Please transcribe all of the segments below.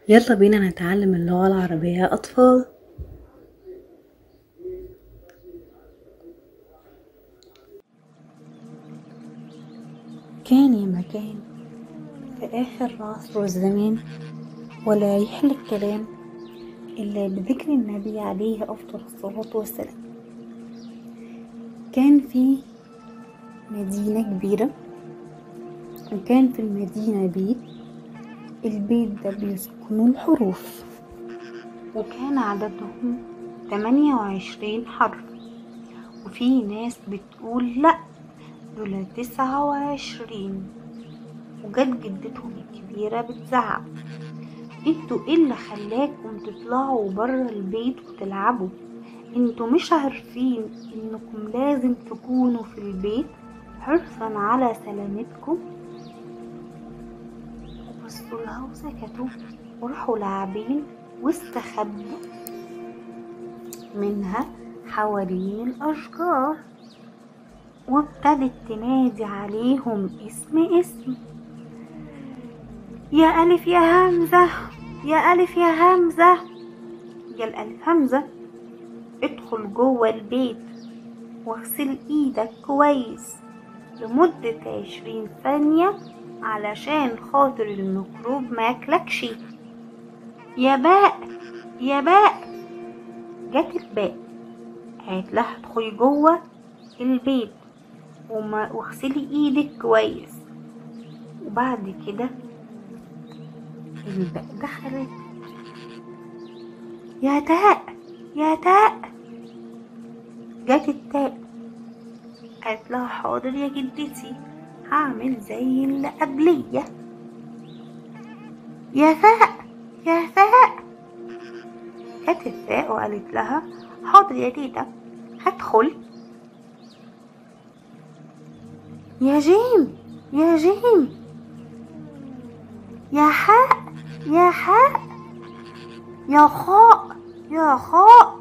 يلا بينا نتعلم اللغة العربية يا أطفال كان يا مكان في آخر عصر الزمان ولا يحل الكلام إلا بذكر النبي عليه أفضل الصلاة والسلام كان في مدينة كبيرة وكان في المدينة بيت البيت ده بيسكنوا الحروف وكان عددهم تمانية وعشرين حرف وفي ناس بتقول لأ دول تسعة وعشرين وجت جدتهم الكبيرة بتزعق انتوا ايه اللي خلاكم تطلعوا برا البيت وتلعبوا انتوا مش عارفين انكم لازم تكونوا في البيت حرصا على سلامتكم وبصوا لها وسكتوا وراحوا لاعبين واستخبوا منها حوالين الأشجار وابتدت تنادي عليهم اسم اسم يا ألف يا همزة يا ألف يا همزة يا الألف همزة ادخل جوه البيت واغسل ايدك كويس لمدة عشرين ثانية علشان خاطر الميكروب ما ياكلكش يا باء يا باء جت الباء قالت لها ادخلي جوه البيت وما واغسلي ايدك كويس وبعد كده الباء دخلت يا تاء يا تاء جت التاء قالت لها حاضر يا جدتي هعمل زي اللي قبلية يا ثاء يا ثاء جت الثاء وقالت لها حاضر يا تيتا هدخل يا جيم يا جيم يا حاء يا حاء يا خاء يا خاء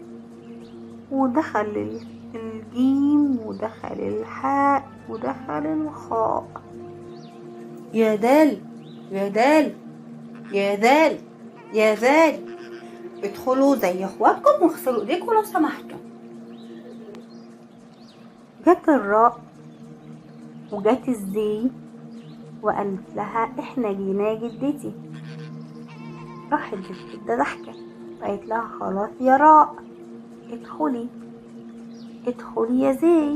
ودخل الجيم ودخل الحاء ودخل الخاء يا دال يا دال يا دال يا دال ادخلوا زي اخواتكم واغسلوا ايديكم لو سمحتوا جت الراء وجت الزي وقالت لها احنا جينا جدتي راحت الجدة ضحكة وقالت لها خلاص يا راء ادخلي ادخلي يا زي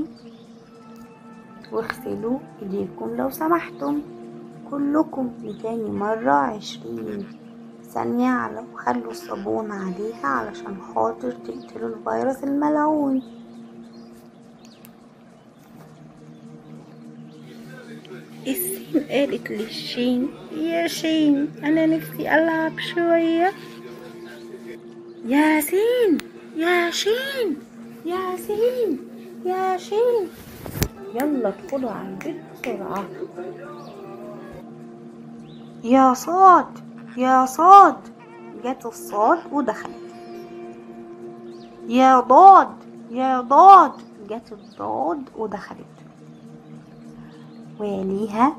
واغسلوا ايديكم لو سمحتم كلكم لتاني مرة عشرين ثانية على وخلوا الصابون عليها علشان خاطر تقتلوا الفيروس الملعون السين قالت للشين يا شين انا نفسي العب شوية يا سين يا شين يا سين يا شين يلا ادخلوا على البيت بسرعة يا صاد يا صاد جت الصاد ودخلت يا ضاد يا ضاد جت الضاد ودخلت ويليها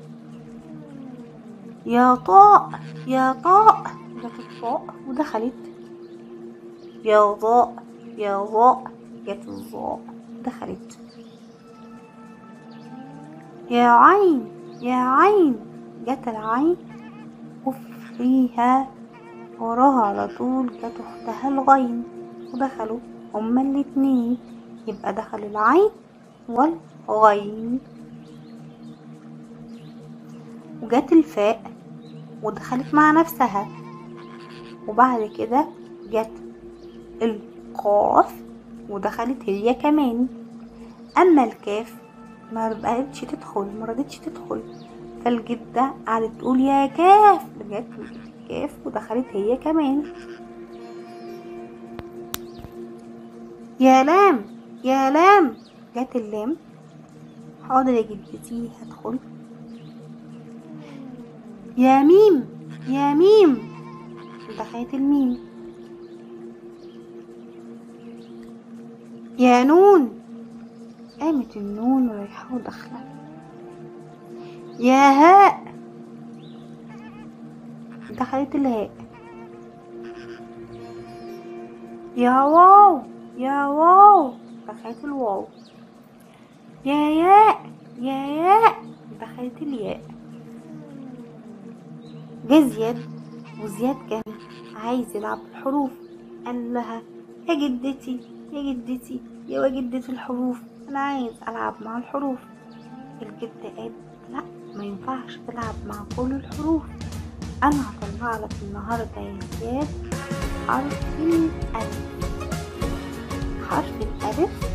يا طاء يا طاء جت الطاء ودخلت يا ضاء يا ضاء جت الضاء دخلت يا عين يا عين جت العين وفيها وراها على طول جت اختها الغين ودخلوا هما الاتنين يبقى دخل العين والغين وجت الفاء ودخلت مع نفسها وبعد كده جت القاف ودخلت هي كمان اما الكاف ما بقتش تدخل ما رضتش تدخل فالجدة قعدت تقول يا كاف جت الكاف ودخلت هي كمان يا لام يا لام جت اللام حاضر يا جدتي هدخل يا ميم يا ميم دخلت الميم يا نون قامت النون رايحة وداخلة يا هاء دخلت الهاء يا واو يا واو دخلت الواو يا ياء يا ياء دخلت الياء جه زياد وزياد كان عايز يلعب بالحروف قال لها يا جدتي يا جدتي يا جدة الحروف انا عايز العب مع الحروف الجدة قالت لا ما ينفعش تلعب مع كل الحروف انا هطلع لك النهارده يا زياد حرف الالف حرف الالف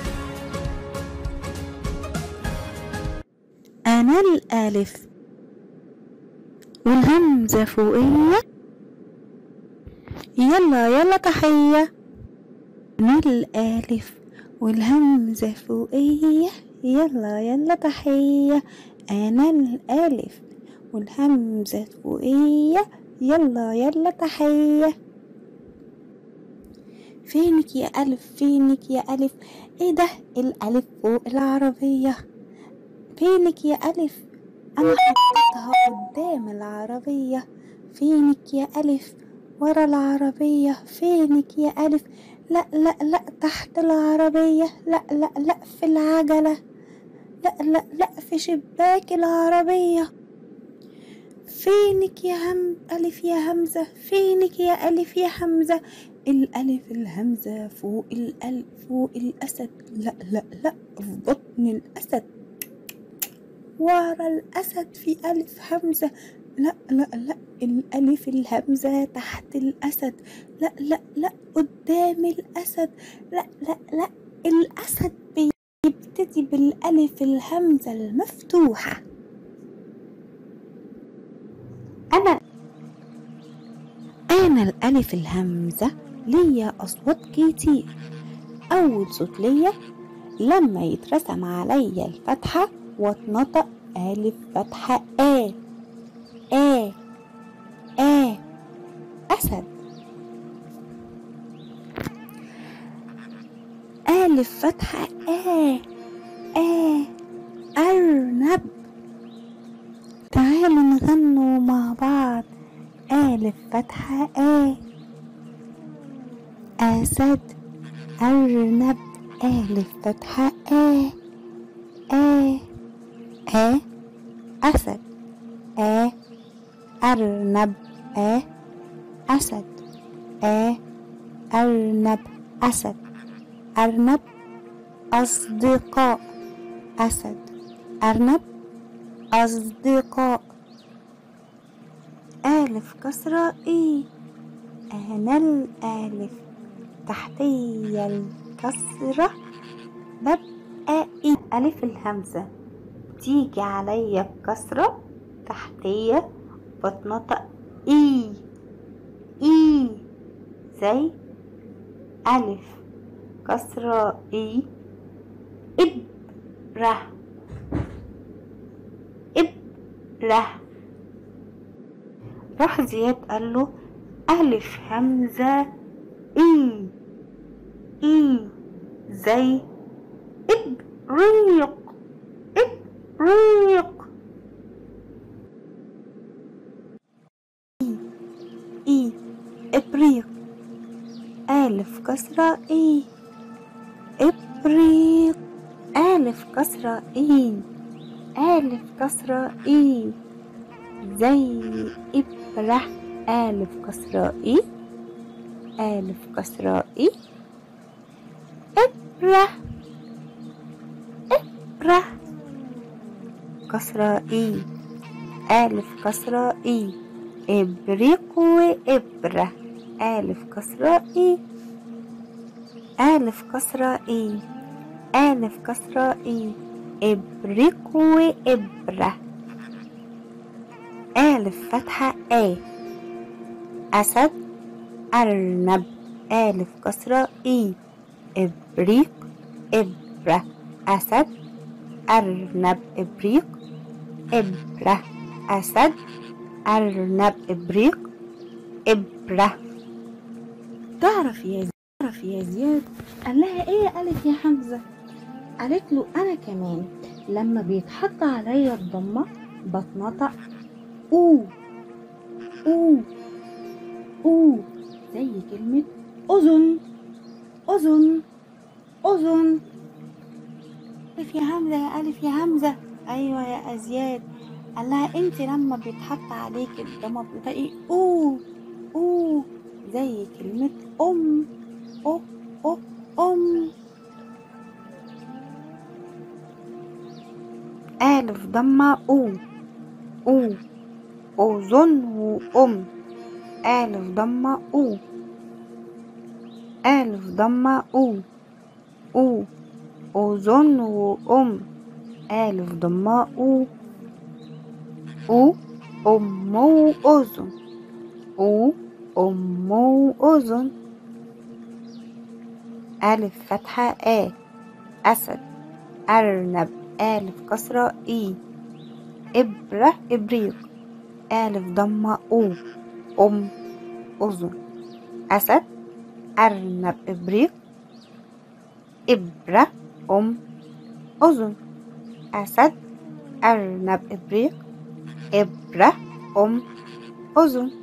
أنا الألف والهمزة فوقية يلا يلا تحية أنا الألف والهمزة فوقية يلا يلا تحية أنا الألف والهمزة فوقية يلا يلا تحية فينك يا ألف فينك يا ألف ايه ده الألف فوق العربية فينك يا ألف أنا حطيتها قدام العربية فينك يا ألف ورا العربية فينك يا ألف لا لا لا تحت العربية لا لا لا في العجلة لا لا لا في شباك العربية فينك يا هم ألف يا همزة فينك يا ألف يا همزة الألف الهمزة فوق الألف فوق الأسد لا لا لا في بطن الأسد ورا الأسد في ألف همزة لا لا لا الألف الهمزة تحت الأسد لا لا لا قدام الأسد لا لا لا الأسد بيبتدي بالألف الهمزة المفتوحة انا أنا الألف الهمزة ليا أصوات كتير أول صوت ليا لما يترسم عليا الفتحة واتنطق ألف فتحة آ آ آ أسد ألف فتحة آ آ أرنب تعالوا نغنوا مع بعض ألف فتحة آ أسد أرنب ألف فتحة آ آ آ أسد آ أرنب آ أسد آ أرنب أسد أرنب أصدقاء أسد أرنب أصدقاء ألف كسرة إي أنا الألف تحتية الكسرة ببقى إي ألف الهمزة تيجي عليا الكسرة تحتية بتنطق إي إي زي ألف كسرة إي إبرة إبرة راح زياد قال له ألف همزة إي إي زي إبريق إبريق إي إبريق ألف كسرة إي إبريق ألف كسرة إي ألف كسرة إي زي إبرة ألف كسرة إي ألف كسرة إي إبرة إبرة كسرة إي ألف كسرة إي إبريق وإبرة ألف كسرة إي ألف كسرة إي ألف كسرة إي إبريق وإبرة ألف فتحة آ أسد أرنب ألف كسرة إي إبريق إبرة أسد أرنب إبريق إبرة أسد أرنب إبريق إبرة تعرف يا تعرف يا زياد قال لها إيه قالت يا حمزة قالت له أنا كمان لما بيتحط عليا الضمة بتنطق أو أو أو زي كلمة أذن أذن أذن ألف يا همزة يا ألف يا همزة أيوة يا أزياد قال لها أنت لما بيتحط عليك الضمة بتلاقي أوه أوه زي كلمة أم أو أو أم ألف ضمة أو أو أذن وأم ألف ضمة أو ألف ضمة أو أو أذن وأم ألف ضمة أو أو أم وأذن أو أم وأذن ألف فتحة آ أسد أرنب ألف كسرة إي إبرة إبريق ألف ضمة أو أم أذن أسد أرنب إبريق إبرة أم أذن أسد أرنب إبريق إبرة أم أذن